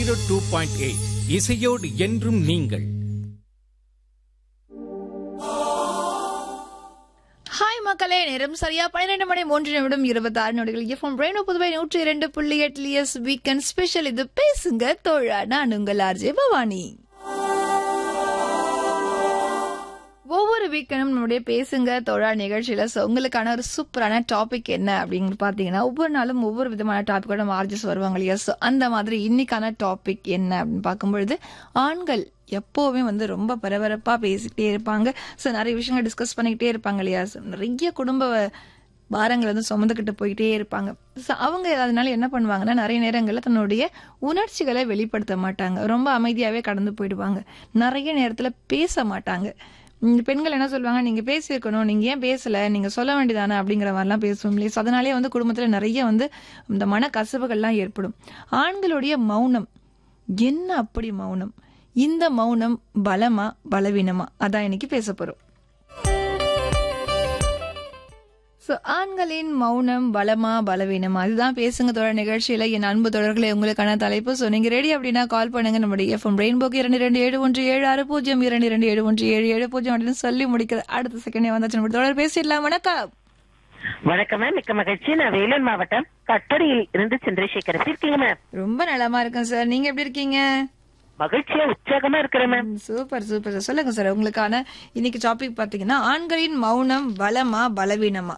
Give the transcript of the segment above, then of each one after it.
Zero two point eight இசையோடு என்றும் நீங்கள் ஹாய் மக்களே நேரம் சரியா பன்னிரெண்டு மணி மூன்று நிமிடம் இருபத்தி ஆறு நொடிகள் எஃப்எம் ரெயினோ புதுவை நூற்றி இரண்டு புள்ளி எட்டு இயர்ஸ் வீக்கெண்ட் ஸ்பெஷல் இது பேசுங்க தோழா நான் உங்கள் ஆர்ஜே பவானி ஒவ்வொரு வீக்கெண்டும் நம்முடைய பேசுங்க தோழா நிகழ்ச்சியில so உங்களுக்கான ஒரு சூப்பரான டாபிக் என்ன அப்படின்னு பாத்தீங்கன்னா ஒவ்வொரு நாளும் ஒவ்வொரு விதமான டாபிக்கோட நம்ம ஆர்ஜஸ் வருவாங்க இல்லையா So அந்த மாதிரி இன்னைக்கான டாபிக் என்ன அப்படின்னு பார்க்கும்பொழுது ஆண்கள் எப்போவுமே வந்து ரொம்ப பரபரப்பா பேசிக்கிட்டே இருப்பாங்க ஸோ நிறைய விஷயங்கள் டிஸ்கஸ் பண்ணிக்கிட்டே இருப்பாங்க இல்லையா So நிறைய குடும்ப பாரங்களை வந்து சுமந்துக்கிட்டு போயிட்டே இருப்பாங்க So அவங்க அதனால என்ன பண்ணுவாங்கன்னா நிறைய நேரங்களில் தன்னுடைய உணர்ச்சிகளை வெளிப்படுத்த மாட்டாங்க ரொம்ப அமைதியாவே கடந்து போயிடுவாங்க நிறைய நேரத்துல பேச மாட்டாங்க உம் பெண்கள் என்ன சொல்லுவாங்க நீங்க பேசியிருக்கணும் நீங்க ஏன் பேசல நீங்க சொல்ல வேண்டியதானே அப்படிங்கிற மாதிரிலாம் பேசுவோம் இல்லையா So அதனாலே வந்து குடும்பத்துல நிறைய வந்து இந்த மன கசவுகள்லாம் ஏற்படும் ஆண்களுடைய மௌனம் என்ன அப்படி மௌனம் இந்த மௌனம் பலமா பலவீனமா அதான் இன்னைக்கு பேச போறோம் சோ ஆண்களின் மௌனம் பலமா பலவீனமா இதுதான் பேசுங்க தொடர் நிகழ்ச்சியில என் அன்பு தொடர்களே உங்களுக்கான தலைப்பு சோ நீங்க ரெடி அப்படின்னா கால் பண்ணுங்க நம்முடைய எஃப்எம் ரெயின்போக்கு இரண்டு இரண்டு ஏழு ஒன்று ஏழு ஆறு பூஜ்ஜியம் இரண்டு இரண்டு ஏழு ஒன்று ஏழு ஏழு பூஜ்ஜியம் அப்படின்னு சொல்லி முடிக்கிற அடுத்த செகண்டே வந்தாச்சு நம்ம தொடர் பேசிடலாம் வணக்கம் வணக்கம் மேம் மிக்க மகிழ்ச்சி நான் வேலூர் மாவட்டம் கட்டடியில் இருந்து சந்திரசேகர் எப்படி இருக்கீங்க மேம் ரொம்ப நலமா இருக்கேன் சார் நீங்க எப்படி இருக்கீங்க மகிழ்ச்சியா உற்சாகமா இருக்கிறேன் மேம் சூப்பர் சூப்பர் சார் சொல்லுங்க சார் உங்களுக்கான இன்னைக்கு டாபிக் பாத்தீங்கன்னா ஆண்களின் மௌனம் பலமா பலவீனமா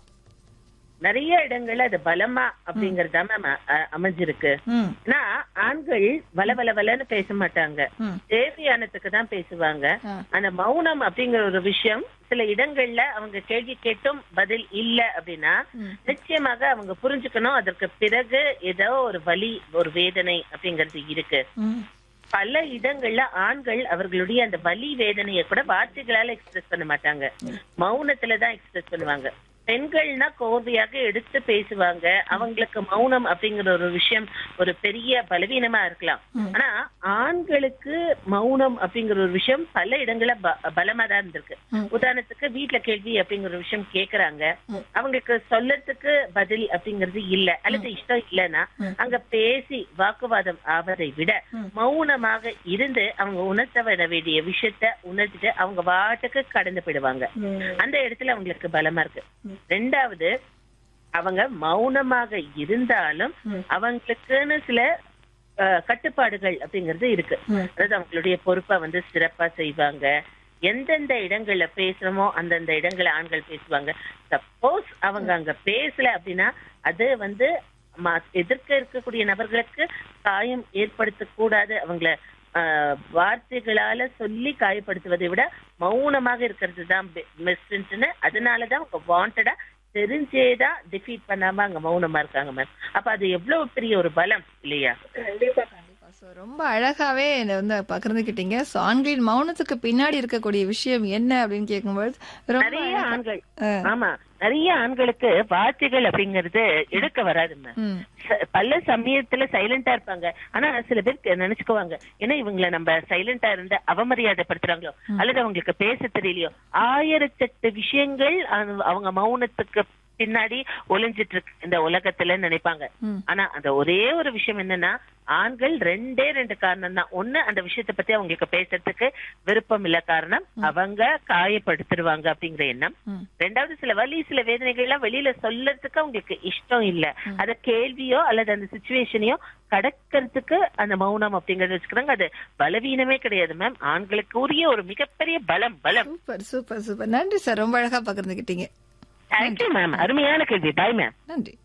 நிறைய இடங்கள்ல அது பலமா அப்படிங்கறதா மேம் அ- அமைஞ்சிருக்கு ம் ஆனா ஆண்கள் வல வல வலன்னு பேச மாட்டாங்க ம். தேவையானதுக்கு தான் பேசுவாங்க ஆ. அந்த மௌனம் அப்படிங்கிற ஒரு விஷயம் சில இடங்கள்ல அவங்க கேள்வி கேட்டும் பதில் இல்ல அப்படின்னா நிச்சயமாக அவங்க புரிஞ்சுக்கணும் அதற்கு பிறகு ஏதோ ஒரு வலி ஒரு வேதனை அப்படிங்கிறது இருக்கு ம் பல இடங்கள்ல ஆண்கள் அவர்களுடைய அந்த வலி வேதனையை கூட வார்த்தைகளால எக்ஸ்பிரஸ் பண்ண மாட்டாங்க மௌனத்துல தான் எக்ஸ்பிரஸ் பண்ணுவாங்க பெண்கள்னா கோர்வையாக எடுத்து பேசுவாங்க அவங்களுக்கு மௌனம் அப்படிங்கிற ஒரு விஷயம் ஒரு பெரிய பலவீனமா இருக்கலாம் ஆனா ஆண்களுக்கு மௌனம் அப்படிங்கிற ஒரு விஷயம் பல இடங்கள்ல ப- பலமா தான் இருந்திருக்கு உதாரணத்துக்கு வீட்ல கேள்வி அப்படிங்கிற ஒரு விஷயம் கேக்குறாங்க அவங்களுக்கு சொல்லறதுக்கு பதில் அப்படிங்கிறது இல்ல அல்லது இஷ்டம் இல்லைன்னா அங்க பேசி வாக்குவாதம் ஆவதை விட மௌனமாக இருந்து அவங்க உணர்த்த விட வேண்டிய விஷயத்த உணர்த்திட்டு அவங்க வாட்டுக்கு கடந்து போயிடுவாங்க அந்த இடத்துல அவங்களுக்கு பலமா இருக்கு ரெண்டாவது அவங்க மௌனமாக இருந்தாலும் அவங்களுக்குன்னு சில அஹ், கட்டுப்பாடுகள் அப்படிங்கிறது இருக்கு அதாவது அவங்களுடைய பொறுப்பை வந்து சிறப்பா செய்வாங்க எந்தெந்த இடங்கள்ல பேசுறோமோ அந்தந்த இடங்கள்ல ஆண்கள் பேசுவாங்க சப்போஸ் அவங்க அங்க பேசல அப்படின்னா அது வந்து ம- எதிர்க்க இருக்கக்கூடிய நபர்களுக்கு காயம் ஏற்படுத்தக்கூடாது அவங்கள ஆஹ், வார்த்தைகளால சொல்லி காயப்படுத்துவதை விட மௌனமாக இருக்கிறது தான் பெஸ்ட்னு அதனாலதான் அவங்க வாண்டடா தெரிஞ்சேதான் டிஃபீட் பண்ணாம அங்க மௌனமா இருக்காங்க மேம் அப்ப அது எவ்வளவு பெரிய ஒரு பலம் இல்லையா கண்டிப்பா So, ரொம்ப அழகாவே என்னை வந்து பகிர்ந்துக்கிட்டீங்க So, ஆண்களின் மௌனத்துக்கு பின்னாடி இருக்கக்கூடிய விஷயம் என்ன அப்படின்னு கேட்கும்போது ரொம்ப நிறைய அழகா- ஆண்கள் ஆ. ஆமா நிறைய ஆண்களுக்கு வார்த்தைகள் அப்படிங்கறது எடுக்க வராது மேம் ம். ச- பல சமயத்துல சைலண்டா இருப்பாங்க ஆனா சில பேர் நினைச்சுக்குவாங்க ஏன்னா இவங்கள நம்ம சைலண்டா இருந்து அவமரியாதைப்படுத்துறாங்களோ அல்லது அவங்களுக்கு பேச தெரியலையோ ஆயிரத்தெட்டு விஷயங்கள் அவங்க- அவங்க மௌனத்துக்கு பின்னாடி ஒளிஞ்சிட்டு இருக்கு இந்த உலகத்துல நினைப்பாங்க ம். ஆனா அந்த ஒரே ஒரு விஷயம் என்னன்னா ஆண்கள் ரெண்டே ரெண்டு காரணம் தான் ஒண்ணு அந்த விஷயத்தை பத்தி அவங்களுக்கு பேசுறதுக்கு விருப்பம் இல்ல காரணம் அவங்க காயப்படுத்திடுவாங்க அப்படிங்கிற எண்ணம் ம். ரெண்டாவது சில வலி சில வேதனைகள் எல்லாம் வெளியில சொல்லறதுக்கு அவங்களுக்கு இஷ்டம் இல்ல அத கேள்வியோ அல்லது அந்த சுச்சுவேஷனையோ கடக்கிறதுக்கு அந்த மௌனம் அப்படிங்கறது வச்சுக்கிறாங்க அது பலவீனமே கிடையாது மேம் ஆண்களுக்கு உரிய ஒரு மிகப்பெரிய பலம் பலம் சூப்பர் சூப்பர் சூப்பர் நன்றி சார் ரொம்ப அழகா பகிர்ந்துக்கிட்டீங்க தேங்க்யூ மேம் அருமையான கேள்வி பாய் மேம் நன்றி